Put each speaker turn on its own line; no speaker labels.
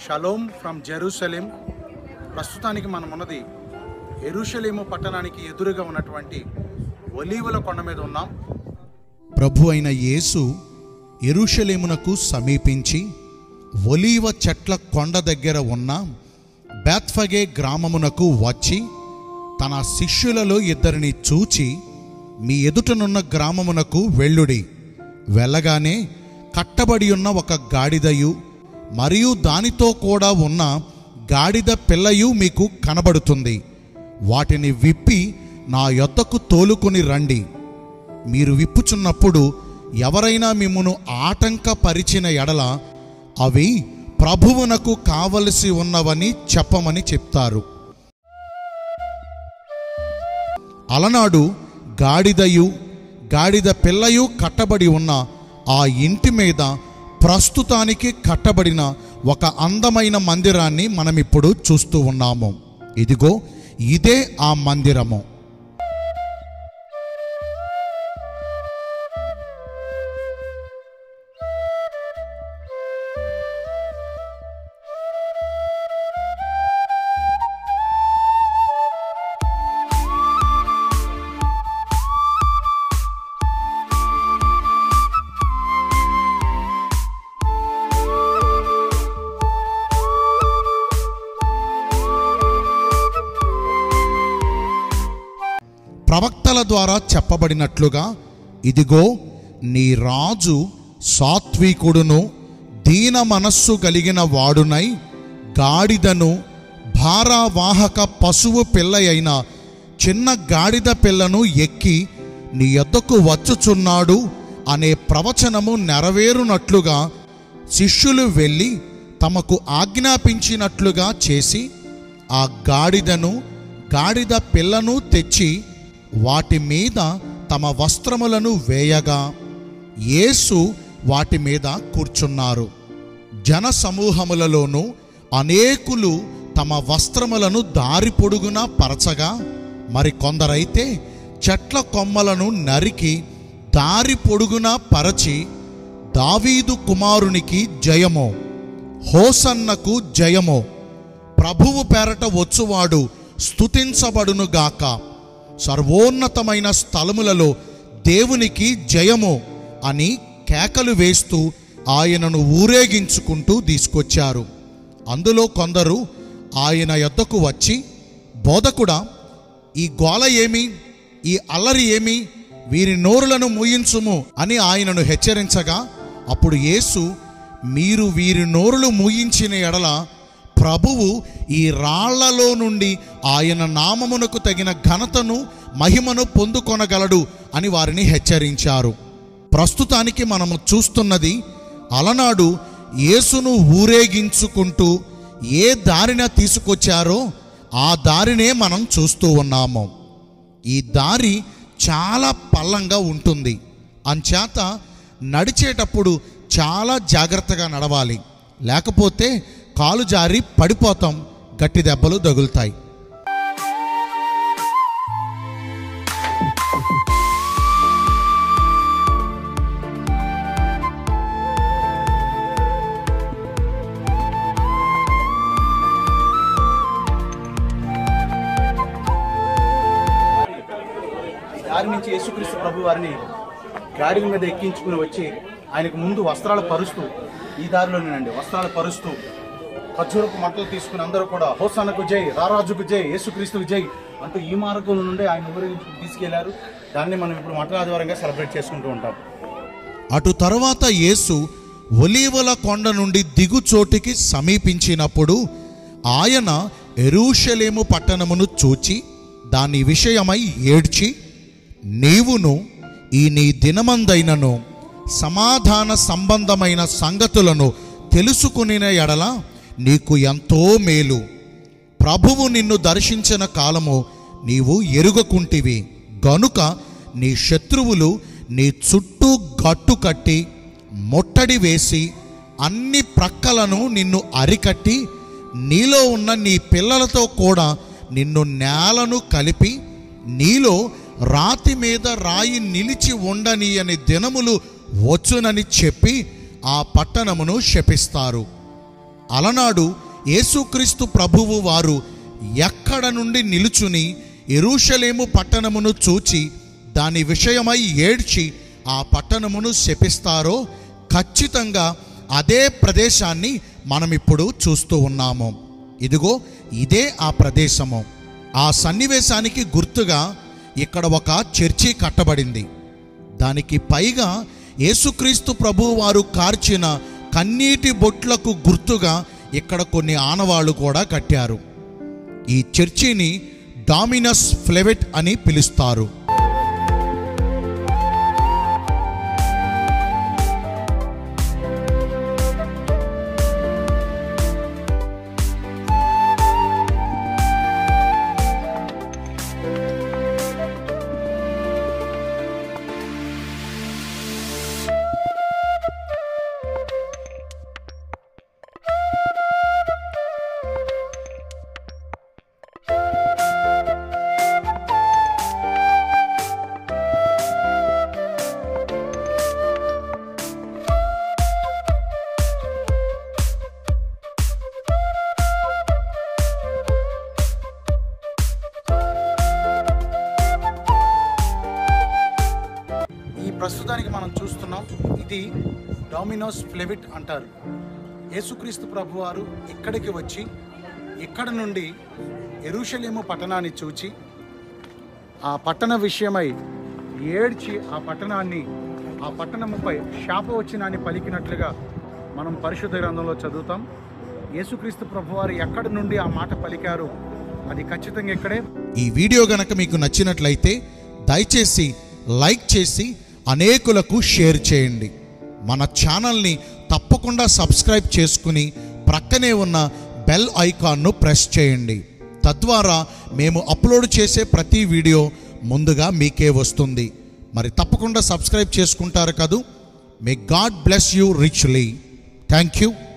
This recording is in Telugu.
షలోమ్ ఫ్రమ్ జెరూసలేం ప్రస్తుతానికి మనం ఉన్నది ఎరుషలేము పట్టణానికి ఎదురుగా ఉన్నటువంటి ఒలీవల కొండ మీద ఉన్నాం
ప్రభు అయిన యేసు ఎరుషలేమునకు సమీపించి ఒలీవ చెట్ల కొండ దగ్గర ఉన్న బేత్ఫగే గ్రామమునకు వచ్చి తన శిష్యులలో ఇద్దరిని చూచి మీ ఎదుటనున్న గ్రామమునకు వెళ్ళుడి వెళ్ళగానే కట్టబడి ఉన్న ఒక గాడిదయు మరియు దానితో కూడా ఉన్న గాడిద పిల్లయు మీకు కనబడుతుంది వాటిని విప్పి నా యొద్దకు తోలుకొని రండి మీరు విప్పుచున్నప్పుడు ఎవరైనా మిమ్మును ఆటంకపరిచిన ఎడల అవి ప్రభువునకు కావలసి ఉన్నవని చెప్పమని చెప్తారు అలనాడు గాడిదయు గాడిద పిల్లయు కట్టబడి ఉన్న ఆ ఇంటి మీద ప్రస్తుతానికి కట్టబడిన ఒక అందమైన మందిరాన్ని మనం ఇప్పుడు చూస్తూ ఉన్నాము ఇదిగో ఇదే ఆ మందిరము ప్రవక్తల ద్వారా చెప్పబడినట్లుగా ఇదిగో నీ రాజు సాత్వికుడును దీన మనస్సు కలిగిన వాడునై గాడిదను భారావాహక పశువు పిల్ల అయిన చిన్న గాడిద పిల్లను ఎక్కి నీ యొద్దకు వచ్చుచున్నాడు అనే ప్రవచనము నెరవేరునట్లుగా శిష్యులు వెళ్ళి తమకు ఆజ్ఞాపించినట్లుగా చేసి ఆ గాడిదను గాడిద పిల్లను తెచ్చి వాటి మీద తమ వస్త్రములను వేయగా యేసు వాటి మీద కూర్చున్నారు జన సమూహములలోనూ అనేకులు తమ వస్త్రములను దారి పొడుగునా పరచగా మరి కొందరైతే చెట్ల కొమ్మలను నరికి దారి పొడుగునా పరచి దావీదు కుమారునికి జయమో హోసన్నకు జయమో ప్రభువు పేరట వచ్చువాడు స్తుతించబడునుగాక సర్వోన్నతమైన స్థలములలో దేవునికి జయము అని కేకలు వేస్తూ ఆయనను ఊరేగించుకుంటూ తీసుకొచ్చారు అందులో కొందరు ఆయన యొద్దకు వచ్చి బోధకుడా ఈ గోల ఏమి ఈ అల్లరి ఏమి వీరి నోరులను మూయించుము అని ఆయనను హెచ్చరించగా అప్పుడు యేసు మీరు వీరి నోరులు మూయించిన ఎడల ప్రభువు ఈ రాళ్లలో నుండి ఆయన నామమునకు తగిన ఘనతను మహిమను పొందుకొనగలడు అని వారిని హెచ్చరించారు ప్రస్తుతానికి మనము చూస్తున్నది అలనాడు యేసును ఊరేగించుకుంటూ ఏ దారిన తీసుకొచ్చారో ఆ దారినే మనం చూస్తూ ఉన్నాము ఈ దారి చాలా పల్లంగా ఉంటుంది అంచేత నడిచేటప్పుడు చాలా జాగ్రత్తగా నడవాలి లేకపోతే కాలు జారి పడిపోతాం గట్టి దెబ్బలు తగులుతాయి
దారి నుంచి యేసుక్రీస్తు ప్రభు వారిని గాడిద మీద ఎక్కించుకుని వచ్చి ఆయనకు ముందు వస్త్రాలు పరుస్తూ ఈ దారిలోనేనండి వస్త్రాలు పరుస్తూ ఖర్జూరపు మంటలు తీసుకుని అందరూ కూడా హోసానకు జై రారాజుకు జై యేసుక్రీస్తుకు జై అంటూ ఈ మార్గం నుండి ఆయన ఊరేగించుకు తీసుకెళ్లారు దాన్ని మనం ఇప్పుడు మఠరాజవారంగా సెలబ్రేట్ చేసుకుంటూ ఉంటాం
అటు తరువాత యేసు ఒలీవల కొండ నుండి దిగుచోటికి సమీపించినప్పుడు ఆయన ఎరూషలేము పట్టణమును చూచి దాని విషయమై ఏడ్చి నీవును ఈ నీ దినమందైనను సమాధాన సంబంధమైన సంగతులను తెలుసుకునిన ఎడల నీకు ఎంతో మేలు ప్రభువు నిన్ను దర్శించిన కాలము నీవు ఎరుగకుంటివి గనుక నీ శత్రువులు నీ చుట్టూ గట్టు కట్టి ముట్టడి వేసి అన్ని ప్రక్కలను నిన్ను అరికట్టి నీలో ఉన్న నీ పిల్లలతో కూడా నిన్ను నేలను కలిపి నీలో రాతి మీద రాయి నిలిచి ఉండని అని దినములు వచ్చునని చెప్పి ఆ పట్టణమును శపిస్తారు అలనాడు యేసుక్రీస్తు ప్రభువు వారు ఎక్కడ నుండి నిలుచుని ఎరుషలేము పట్టణమును చూచి దాని విషయమై ఏడ్చి ఆ పట్టణమును శపిస్తారో ఖచ్చితంగా అదే ప్రదేశాన్ని మనం ఇప్పుడు చూస్తూ ఉన్నాము ఇదిగో ఇదే ఆ ప్రదేశము ఆ సన్నివేశానికి గుర్తుగా ఇక్కడ ఒక చర్చి కట్టబడింది దానికి పైగా యేసుక్రీస్తు ప్రభువు వారు కార్చిన కన్నీటి బొట్లకు గుర్తుగా ఇక్కడ కొన్ని ఆనవాళ్లు కూడా కట్టారు ఈ చర్చిని డామినస్ ఫ్లెవెట్ అని పిలుస్తారు
ఈ ప్రస్తుతానికి మనం చూస్తున్నాం ఇది డామినోస్ ఫ్లెవిట్ అంటారు యేసుక్రీస్తు ప్రభువారు ఇక్కడికి వచ్చి ఇక్కడ నుండి ఎరుషలేము పట్టణాన్ని చూచి ఆ పట్టణ విషయమై ఏడ్చి ఆ పట్టణాన్ని ఆ పట్టణముపై శాప వచ్చినాన్ని పలికినట్లుగా మనం పరిశుద్ధ గ్రంథంలో చదువుతాం యేసుక్రీస్తు ప్రభువారు ఎక్కడి నుండి ఆ మాట పలికారు అది ఖచ్చితంగా ఇక్కడే
ఈ వీడియో గనక మీకు నచ్చినట్లయితే దయచేసి లైక్ చేసి అనేకులకు షేర్ చేయండి మన ఛానల్ని తప్పకుండా సబ్స్క్రైబ్ చేసుకుని ప్రక్కనే ఉన్న బెల్ ఐకాన్ను ప్రెస్ చేయండి తద్వారా మేము అప్లోడ్ చేసే ప్రతి వీడియో ముందుగా మీకే వస్తుంది మరి తప్పకుండా సబ్స్క్రైబ్ చేసుకుంటారు కదూ may God bless you richly thank you